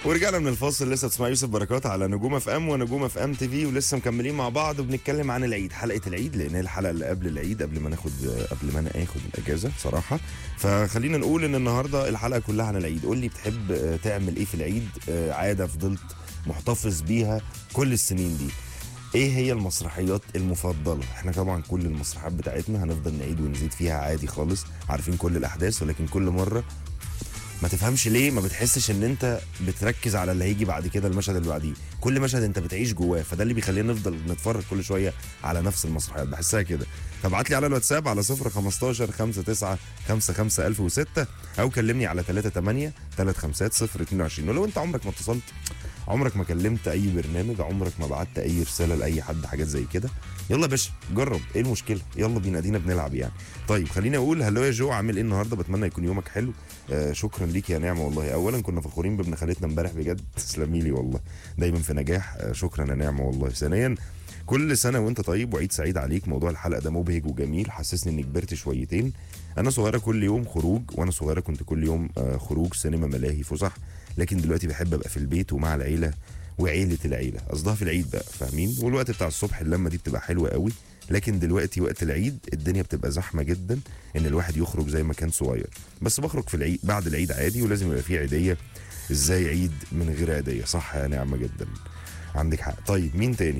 ورجعنا من الفاصل لسه بتسمع يوسف بركات على نجوم اف ام ونجوم اف ام تي في ولسه مكملين مع بعض وبنتكلم عن العيد حلقه العيد لان هي الحلقه اللي قبل العيد قبل ما ناخد قبل ما انا اخد الاجازه بصراحه فخلينا نقول ان النهارده الحلقه كلها عن العيد قول لي بتحب آه، تعمل ايه في العيد آه، عاده فضلت محتفظ بيها كل السنين دي ايه هي المسرحيات المفضله احنا طبعا كل المسرحيات بتاعتنا هنفضل نعيد ونزيد فيها عادي خالص عارفين كل الاحداث ولكن كل مره ما تفهمش ليه ما بتحسش ان انت بتركز على اللي هيجي بعد كده المشهد اللي بعديه كل مشهد انت بتعيش جواه فده اللي بيخلينا نفضل نتفرج كل شويه على نفس المسرحيات بحسها كده فابعت لي على الواتساب على 0 15 59 55 1006 او كلمني على 38 35 0 22 ولو انت عمرك ما اتصلت عمرك ما كلمت اي برنامج عمرك ما بعت اي رساله لاي حد حاجات زي كده يلا يا باشا جرب ايه المشكله يلا بينا ادينا بنلعب يعني طيب خليني اقول هلو يا جو عامل ايه النهارده بتمنى يكون يومك حلو آه شكرا ليك يا نعمه والله اولا كنا فخورين بابن خالتنا امبارح بجد تسلمي لي والله دايما في نجاح آه شكرا يا نعمه والله ثانيا كل سنه وانت طيب وعيد سعيد عليك موضوع الحلقه ده مبهج وجميل حسسني اني كبرت شويتين انا صغيره كل يوم خروج وانا صغيره كنت كل يوم آه خروج سينما ملاهي فسح لكن دلوقتي بحب ابقى في البيت ومع العيله وعيله العيله قصدها في العيد بقى فاهمين والوقت بتاع الصبح اللمه دي بتبقى حلوه قوي لكن دلوقتي وقت العيد الدنيا بتبقى زحمه جدا ان الواحد يخرج زي ما كان صغير بس بخرج في العيد بعد العيد عادي ولازم يبقى فيه عيديه ازاي عيد من غير عيديه صح يا نعمه جدا عندك حق طيب مين تاني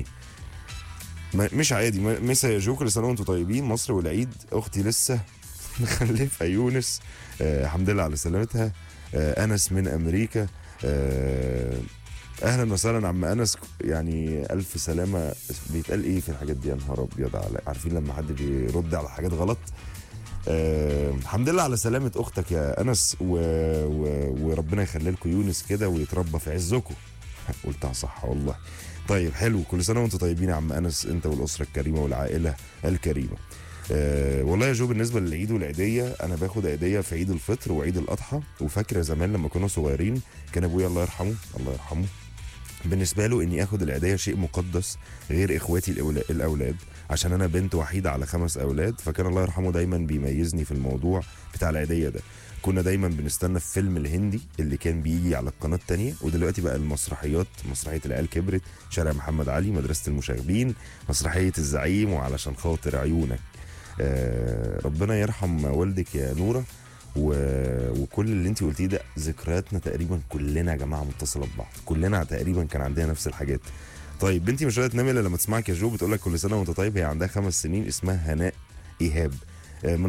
ما مش عادي ما- مسا يا جو كل سنه وانتم طيبين مصر والعيد اختي لسه مخلفه يونس آه الحمد لله على سلامتها آه انس من امريكا آه اهلا وسهلا عم انس يعني الف سلامه بيتقال ايه في الحاجات دي يا نهار ابيض على عارفين لما حد بيرد على حاجات غلط آه الحمد لله على سلامه اختك يا انس و... و... وربنا يخلي لكم يونس كده ويتربى في عزكم قلتها صح والله طيب حلو كل سنه وانتم طيبين يا عم انس انت والاسره الكريمه والعائله الكريمه أه والله يا جو بالنسبه للعيد والعيديه انا باخد عيديه في عيد الفطر وعيد الاضحى وفاكره زمان لما كنا صغيرين كان ابويا الله يرحمه الله يرحمه بالنسبه له اني اخد العيديه شيء مقدس غير اخواتي الأولا- الاولاد عشان انا بنت وحيده على خمس اولاد فكان الله يرحمه دايما بيميزني في الموضوع بتاع العيديه ده كنا دايما بنستنى الفيلم الهندي اللي كان بيجي على القناه التانية ودلوقتي بقى المسرحيات مسرحيه العيال كبرت شارع محمد علي مدرسه المشاغبين مسرحيه الزعيم وعلشان خاطر عيونك آه ربنا يرحم والدك يا نوره و... وكل اللي انت قلتيه ده ذكرياتنا تقريبا كلنا يا جماعه متصله ببعض كلنا تقريبا كان عندنا نفس الحاجات طيب بنتي مش قادره تنام الا لما تسمعك يا جو بتقول لك كل سنه وانت طيب هي عندها خمس سنين اسمها هناء ايهاب آه، من